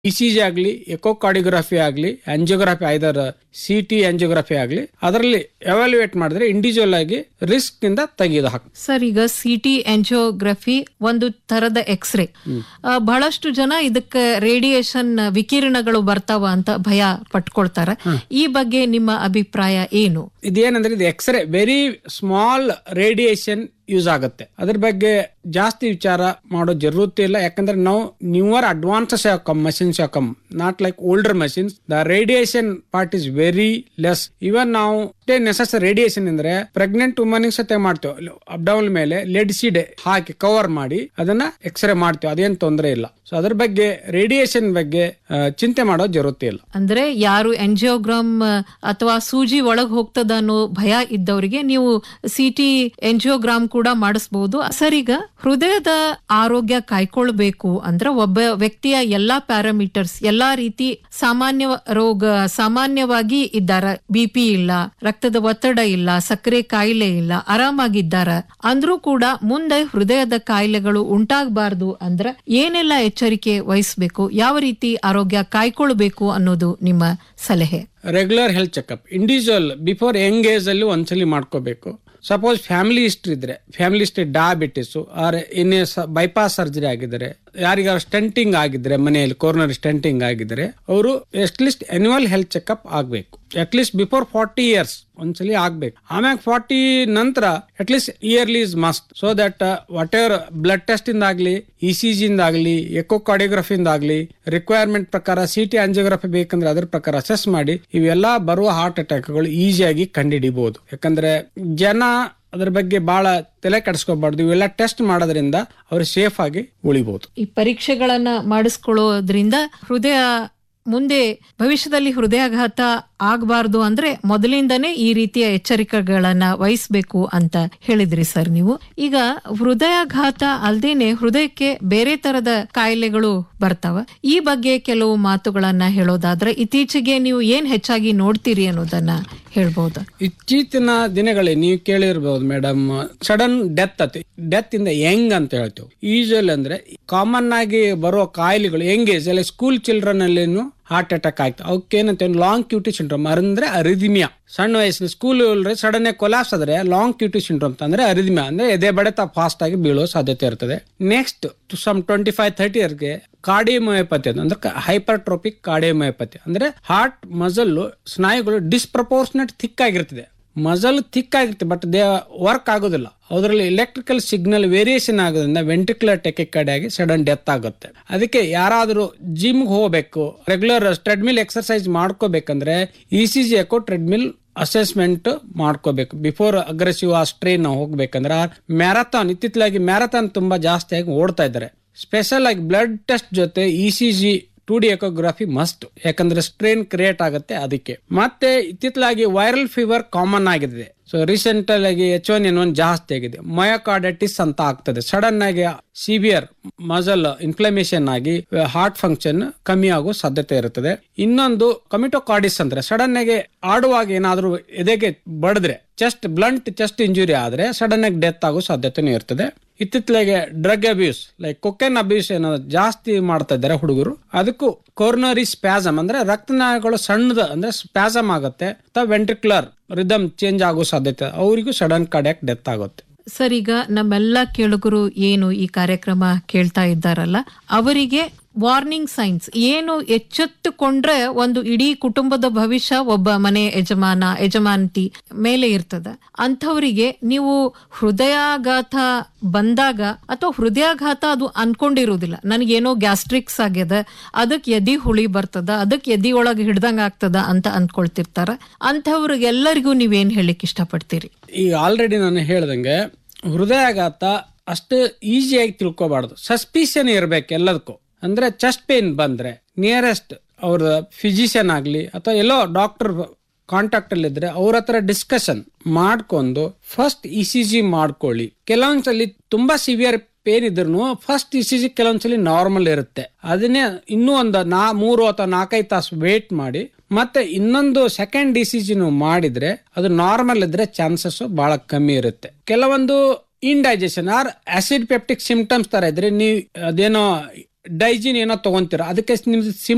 ECG ಆಗಲಿ echocardiography ಆಗಲಿ angiography either C T angiography ಆಗಲಿ ಅದರಲ್ಲಿ ಎವಾಲ್ಯುಯೇಟ್ ಮಾಡಿದ್ರೆ ಇಂಡಿವಿಜುವಲ್ ಆಗಿ ರಿಸ್ಕ್ ನಿಂದ ತೆಗೆದು ಹಾಕ್ ಸರ್ ಈಗ ಸಿ ಟಿ ಎಂಜಿಯೋಗ್ರಫಿ ಒಂದು ತರದ ಎಕ್ಸ್ರೇ ಬಹಳಷ್ಟು ಜನ ಇದಕ್ಕೆ ರೇಡಿಯೇಷನ್ ವಿಕಿರಣಗಳು ಬರ್ತಾವ ಅಂತ ಭಯ ಪಟ್ಕೊಳ್ತಾರ ಈ ಬಗ್ಗೆ ನಿಮ್ಮ ಅಭಿಪ್ರಾಯ ಏನು ಇದೇನಂದ್ರೆ ಇದು x ray very small radiation use ಆಗುತ್ತೆ ಅದ್ರ ಬಗ್ಗೆ ಜಾಸ್ತಿ ವಿಚಾರ ಮಾಡೋ ಜರೂರತಿ ಇಲ್ಲ ಯಾಕಂದ್ರೆ ನಾವು ನ್ಯೂವರ್ ಅಡ್ವಾನ್ಸಸ್ ಯಾವ ಕಮ್ ಮಷಿನ್ಸ್ ಯಾವ come not like older machines the radiation part is very less even ನಾವು ನೆಸಸ್ ರೇಡಿಯೇಷನ್ ಅಂದ್ರೆ ಪ್ರೆಗ್ನೆಂಟ್ ವುಮನ್ ಸತೆ ಮಾಡ್ತೇವೆ ಅಪ್ ಡೌನ್ ಮೇಲೆ ಲೆಡ್ ಸೀಡ್ ಹಾಕಿ ಕವರ್ ಮಾಡಿ ಅದನ್ನ ಎಕ್ಸ್ರೇ ಮಾಡ್ತೇವೆ ಅದೇನ್ ತೊಂದರೆ ಇಲ್ಲ ಸೊ ಅದ್ರ ಬಗ್ಗೆ ರೇಡಿಯೇಷನ್ ಬಗ್ಗೆ ಆ, ಚಿಂತೆ ಮಾಡೋ ಜರೂರತಿ ಇಲ್ಲ ಅಂದ್ರೆ ಯಾರು ಎಂಜಿಯೋಗ್ರಾಮ್ ಅಥವಾ ಸೂಜಿ ಒಳಗ್ ಹೋಗ್ತದ ಅನ್ನೋ ಭಯ ಇದ್ದವರಿಗೆ ನೀವು ಸಿ ಟಿ ಎಂಜಿಯೋಗ್ರಾಮ್ ಕೂಡ ಮಾಡಿಸಬಹುದು ಸರ್ ಈಗ ಹೃದಯದ ಆರೋಗ್ಯ ಕಾಯ್ಕೊಳ್ಬೇಕು ಅಂದ್ರೆ ಒಬ್ಬ ವ್ಯಕ್ತಿಯ ಎಲ್ಲಾ ಪ್ಯಾರಾಮೀಟರ್ಸ್ ಎಲ್ಲಾ ರೀತಿ ಸಾಮಾನ್ಯ ರೋಗ ಸಾಮಾನ್ಯವಾಗಿ ಇದ್ದಾರ ಬಿ ಪಿ ಇಲ್ಲ ರಕ್ತದ ಒತ್ತಡ ಇಲ್ಲ ಸಕ್ಕರೆ ಕಾಯಿಲೆ ಇಲ್ಲ ಆರಾಮಾಗಿದ್ದಾರ ಅಂದ್ರೂ ಕೂಡ ಮುಂದೆ ಹೃದಯದ ಕಾಯಿಲೆಗಳು ಉಂಟಾಗಬಾರ್ದು ಅಂದ್ರ ಏನೆಲ್ಲ ಎಚ್ಚರಿಕೆ ವಹಿಸ್ಬೇಕು ಯಾವ ರೀತಿ ಆರೋಗ್ಯ ಕಾಯ್ಕೊಳ್ಬೇಕು ಅನ್ನೋದು ನಿಮ್ಮ ಸಲಹೆ regular health checkup individual before young age ಅಲ್ಲಿ ಒಂದ್ಸಲಿ ಮಾಡ್ಕೋಬೇಕು ಸಪೋಸ್ ಫ್ಯಾಮಿಲಿ ಹಿಸ್ಟ್ರಿ ಇದ್ರೆ ಫ್ಯಾಮಿಲಿ ಹಿಸ್ಟ್ರಿ ಡಯಾಬಿಟಿಸ್ ಆರ್ ಇನ್ನೇ ಬೈಪಾಸ್ ಸರ್ಜರಿ ಆಗಿದ್ದಾರೆ ಯಾರಿಗಾರ ಸ್ಟೆಂಟಿಂಗ್ ಆಗಿದ್ರೆ ಮನೆಯಲ್ಲಿ ಕೋರ್ನರ್ ಸ್ಟೆಂಟಿಂಗ್ ಆಗಿದ್ರೆ ಅವರು ಅಟ್ಲೀಸ್ಟ್ ಅನ್ಯುವಲ್ ಹೆಲ್ತ್ ಚೆಕಪ್ ಆಗ್ಬೇಕು ಅಟ್ಲೀಸ್ಟ್ ಬಿಫೋರ್ ಫಾರ್ಟಿ ಇಯರ್ಸ್ ಒಂದ್ಸಲಿ ಆಗ್ಬೇಕು ಆಮ್ಯಾಗ ಫಾರ್ಟಿ ನಂತರ at least yearly is must so that whatever blood test ಇಂದಾಗ್ಲಿ ಇ ಸಿ ಜಿ ಇಂದಾಗ್ಲಿ ಎಕೋಕಾರ್ಡಿಯೋಗ್ರಫಿ ಆಗ್ಲಿ ರಿಕ್ವೈರ್ಮೆಂಟ್ ಪ್ರಕಾರ ಸಿ ಟಿ ಆಂಜಿಯೋಗ್ರಫಿ ಬೇಕಂದ್ರೆ ಅದ್ರ ಪ್ರಕಾರ ಅಸೆಸ್ ಮಾಡಿ ಇವೆಲ್ಲ ಬರುವ ಹಾರ್ಟ್ ಅಟ್ಯಾಕ್ಗಳು ಈಸಿಯಾಗಿ ಕಂಡುಹಿಡಿಬಹುದು ಯಾಕಂದ್ರೆ ಜನ ಅದ್ರ ಬಗ್ಗೆ ಬಹಳ ತಲೆ ಕೆಡಿಸ್ಕೋಬಾರ್ದು ಇವೆಲ್ಲ ಟೆಸ್ಟ್ ಮಾಡೋದ್ರಿಂದ ಅವ್ರು ಸೇಫ್ ಆಗಿ ಉಳಿಬಹುದು ಈ ಪರೀಕ್ಷೆಗಳನ್ನ ಮಾಡಿಸ್ಕೊಳ್ಳೋದ್ರಿಂದ ಹೃದಯ ಮುಂದೆ ಭವಿಷ್ಯದಲ್ಲಿ ಹೃದಯಾಘಾತ ಆಗಬಾರ್ದು ಅಂದ್ರೆ ಮೊದಲಿಂದನೇ ಈ ರೀತಿಯ ಎಚ್ಚರಿಕೆಗಳನ್ನ ವಹಿಸ್ಬೇಕು ಅಂತ ಹೇಳಿದ್ರಿ ಸರ್ ನೀವು ಈಗ ಹೃದಯಾಘಾತ ಅಲ್ದೇನೆ ಹೃದಯಕ್ಕೆ ಬೇರೆ ತರದ ಕಾಯಿಲೆಗಳು ಬರ್ತಾವ ಈ ಬಗ್ಗೆ ಕೆಲವು ಮಾತುಗಳನ್ನ ಹೇಳೋದಾದ್ರೆ ಇತ್ತೀಚೆಗೆ ನೀವು ಏನ್ ಹೆಚ್ಚಾಗಿ ನೋಡ್ತೀರಿ ಅನ್ನೋದನ್ನ ಹೇಳ್ಬಹುದು ಇತ್ತೀಚಿನ ದಿನಗಳಲ್ಲಿ ನೀವು ಕೇಳಿರ್ಬಹುದು ಮೇಡಮ್ ಸಡನ್ ಡೆತ್ ಅತಿ ಡೆತ್ ಇಂದ ಯಂಗ್ ಅಂತ ಹೇಳ್ತೇವೆ ಯೂಶುವಲ್ ಅಂದ್ರೆ ಕಾಮನ್ ಆಗಿ ಬರೋ ಕಾಯಿಲೆಗಳು ಯಂಗ್ ಏಜ್ ಅಲ್ಲಿ ಸ್ಕೂಲ್ ಚಿಲ್ಡ್ರನ್ ಅಲ್ಲಿನೂ ಹಾರ್ಟ್ ಅಟ್ಯಾಕ್ ಆಯ್ತು ಅವಕ್ಕೆ ಏನಂತ ಲಾಂಗ್ ಕ್ಯೂಟಿ ಸಿಂಡ್ರೋಮ್ ಅಂದ್ರೆ ಅರಿದಿಮಿಯಾ ಸಣ್ಣ ವಯಸ್ಸಿನ ಸ್ಕೂಲ್ ಸಡನ್ ಕೊಲಾಪ್ಸ್ ಆದ್ರೆ ಲಾಂಗ್ ಕ್ಯೂಟಿ ಸಿಂಡ್ರೋಮ್ ಅಂದ್ರೆ ಅರಿದಿಮಿಯಾ ಅಂದ್ರೆ ಎದೆ ಬಡೆತ ಫಾಸ್ಟ್ ಆಗಿ ಬೀಳೋ ಸಾಧ್ಯತೆ ಇರ್ತದೆ next some twenty five thirty ಇಯರ್ಗೆ ಕಾರ್ಡಿಯೋಮಯೋಪತಿ ಅಂದ್ರೆ ಹೈಪರ್ಟ್ರೋಪಿಕ್ ಕಾರ್ಡಿಯೋಮಯೋಪತಿ ಅಂದ್ರೆ ಹಾರ್ಟ್ ಮಸಲ್ ಸ್ನಾಯುಗಳು ಡಿಸ್ಪ್ರಪೋರ್ಷನೇಟ್ ಥಿಕ್ ಆಗಿರ್ತದೆ ಮಸಲ್ ಥಿಕ್ ಆಗಿರುತ್ತೆ ಬಟ್ ದೇ ವರ್ಕ್ ಆಗೋದಿಲ್ಲ ಅದರಲ್ಲಿ ಎಲೆಕ್ಟ್ರಿಕಲ್ ಸಿಗ್ನಲ್ ವೇರಿಯೇಷನ್ ಆಗೋದ್ರಿಂದ ವೆಂಟ್ರಿಕ್ಯುಲರ್ ಟೆಕಿಕಾರ್ಡ್ ಆಗಿ ಸಡನ್ ಡೆತ್ ಆಗುತ್ತೆ ಅದಕ್ಕೆ ಯಾರಾದರೂ ಜಿಮ್ ಹೋಗ್ಬೇಕು ರೆಗ್ಯುಲರ್ ಟ್ರೆಡ್ಮಿಲ್ ಎಕ್ಸರ್ಸೈಸ್ ಮಾಡ್ಕೋಬೇಕಂದ್ರೆ E C G echo treadmill assessment ಮಾಡ್ಕೋಬೇಕು ಬಿಫೋರ್ ಅಗ್ರೆಸಿವ್ ಆ ಸ್ಟ್ರೈನ್ ಹೋಗ್ಬೇಕಂದ್ರೆ ಮ್ಯಾರಥಾನ್ ಇತ್ತಿತ್ತಲಾಗಿ ಮ್ಯಾರಥಾನ್ ತುಂಬಾ ಜಾಸ್ತಿ ಆಗಿ ಓಡ್ತಾ ಇದ್ದಾರೆ ಸ್ಪೆಷಲ್ ಆಗಿ ಬ್ಲಡ್ ಟೆಸ್ಟ್ ಜೊತೆ E C G two D echography must ಯಾಕಂದ್ರೆ ಸ್ಟ್ರೈನ್ ಕ್ರಿಯೇಟ್ ಆಗುತ್ತೆ ಅದಕ್ಕೆ ಮತ್ತೆ ಇತ್ತಿತ್ತಲಾಗಿ ವೈರಲ್ ಫೀವರ್ ಕಾಮನ್ ಆಗಿದೆ ಸೊ ರೀಸೆಂಟ್ ಆಗಿ ಎಚ್ ಒನ್ ಎನ್ ಒನ್ ಜಾಸ್ತಿ ಆಗಿದೆ ಮಯೋಕಾರ್ಡೈಟಿಸ್ ಅಂತ ಆಗ್ತದೆ ಸಡನ್ ಆಗಿ ಸಿವಿಯರ್ ಮಸಲ್ ಇನ್ಫ್ಲಮೇಷನ್ ಆಗಿ ಹಾರ್ಟ್ ಫಂಕ್ಷನ್ ಕಮ್ಮಿ ಆಗೋ ಸಾಧ್ಯತೆ ಇರುತ್ತದೆ ಇನ್ನೊಂದು ಕಮಿಟೋಕಾರ್ಡಿಸ್ ಅಂದ್ರೆ ಸಡನ್ ಆಗಿ ಆಡುವಾಗ ಏನಾದ್ರೂ ಎದೆಗೆ ಬಡಿದ್ರೆ ಚೆಸ್ಟ್ ಬ್ಲಂಟ್ ಚೆಸ್ಟ್ ಇಂಜುರಿ ಆದ್ರೆ ಸಡನ್ ಆಗಿ ಡೆತ್ ಆಗೋ ಸಾಧ್ಯತೆನೂ ಇರ್ತದೆ ಇತ್ತಿತ್ತಲಾಗೆ drug abuse like cocaine abuse ಏನೋ ಜಾಸ್ತಿ ಮಾಡ್ತಾ ಇದ್ದಾರೆ ಹುಡುಗರು ಅದಕ್ಕೂ ಕೋರ್ನರಿ ಸ್ಪ್ಯಾಸಮ್ ಅಂದ್ರೆ ರಕ್ತನಾಳಗಳು ಸಣ್ಣದ ಅಂದ್ರೆ ಸ್ಪ್ಯಾಸಮ್ ಆಗುತ್ತೆ ಅಥವಾ ವೆಂಟ್ರಿಕ್ಯುಲರ್ ರಿದಮ್ ಚೇಂಜ್ ಆಗೋ ಸಾಧ್ಯತೆ ಅವರಿಗೂ ಸಡನ್ ಕಾರ್ಡಿಯಾಕ್ ಡೆತ್ ಆಗುತ್ತೆ ಸರ್ ಈಗ ನಮ್ಮೆಲ್ಲ ಕೇಳುಗರು ಏನು ಈ ಕಾರ್ಯಕ್ರಮ ಕೇಳ್ತಾ ಇದ್ದಾರಲ್ಲ ಅವರಿಗೆ ವಾರ್ನಿಂಗ್ ಸೈನ್ಸ್ ಏನು ಎಚ್ಚೆತ್ತುಕೊಂಡ್ರೆ ಒಂದು ಇಡೀ ಕುಟುಂಬದ ಭವಿಷ್ಯ ಒಬ್ಬ ಮನೆ ಯಜಮಾನ ಯಜಮಾನತಿ ಮೇಲೆ ಇರ್ತದ ಅಂಥವರಿಗೆ ನೀವು ಹೃದಯಾಘಾತ ಬಂದಾಗ ಅಥವಾ ಹೃದಯಾಘಾತ ಅದು ಅನ್ಕೊಂಡಿರುವುದಿಲ್ಲ ನನಗೇನೋ ಗ್ಯಾಸ್ಟ್ರಿಕ್ಸ್ ಆಗ್ಯದ ಅದಕ್ಕೆ ಎದಿ ಹುಳಿ ಬರ್ತದ ಅದಕ್ಕೆ ಎದಿ ಒಳಗೆ ಹಿಡ್ದಂಗ ಆಗ್ತದ ಅಂತ ಅಂದ್ಕೊಳ್ತಿರ್ತಾರ ಅಂಥವ್ರಿಗೆಲ್ಲರಿಗೂ ನೀವೇನ್ ಹೇಳಿಕ್ ಇಷ್ಟಪಡ್ತೀರಿ ಈಗ ಆಲ್ರೆಡಿ ನಾನು ಹೇಳ್ದಂಗೆ ಹೃದಯಾಘಾತ ಅಷ್ಟು ಈಸಿಯಾಗಿ ತಿಳ್ಕೊಬಾರ್ದು ಸಸ್ಪಿಷನ್ ಇರ್ಬೇಕು ಎಲ್ಲದಕ್ಕೂ ಅಂದ್ರೆ ಚೆಸ್ಟ್ ಪೇನ್ ಬಂದ್ರೆ ನಿಯರೆಸ್ಟ್ ಅವ್ರ ಫಿಸಿಷಿಯನ್ ಆಗ್ಲಿ ಅಥವಾ ಎಲ್ಲೋ ಡಾಕ್ಟರ್ ಕಾಂಟ್ಯಾಕ್ಟ್ ಅಲ್ಲಿ ಇದ್ರೆ ಅವ್ರ ಹತ್ರ ಡಿಸ್ಕಷನ್ ಮಾಡ್ಕೊಂಡು ಫಸ್ಟ್ ಇ ಸಿ ಜಿ ಮಾಡ್ಕೊಳ್ಳಿ ಕೆಲವೊಂದ್ಸಲಿ ತುಂಬಾ ಸಿವಿಯರ್ ಪೇನ್ ಇದ್ರು ಫಸ್ಟ್ ಇ ಸಿ ಜಿ ಕೆಲವೊಂದ್ಸಲಿ ನಾರ್ಮಲ್ ಇರುತ್ತೆ ಅದನ್ನೇ ಇನ್ನೂ ಒಂದು ನಾ ಮೂರು ಅಥವಾ ನಾಲ್ಕೈದು ತಾಸು ವೇಟ್ ಮಾಡಿ ಮತ್ತೆ ಇನ್ನೊಂದು ಸೆಕೆಂಡ್ ಡಿ ಸಿ ಜಿನು ಮಾಡಿದ್ರೆ ಅದು ನಾರ್ಮಲ್ ಇದ್ರೆ ಚಾನ್ಸಸ್ ಬಹಳ ಕಮ್ಮಿ ಇರುತ್ತೆ ಕೆಲವೊಂದು indigestion or acid peptic symptoms ತರ ಇದ್ರೆ ನೀವು ಅದೇನೋ ಡೈಜಿನ್ ಏನೋ ತಗೊಂತೀರ ಅದಕ್ಕೆ ನಿಮ್ದು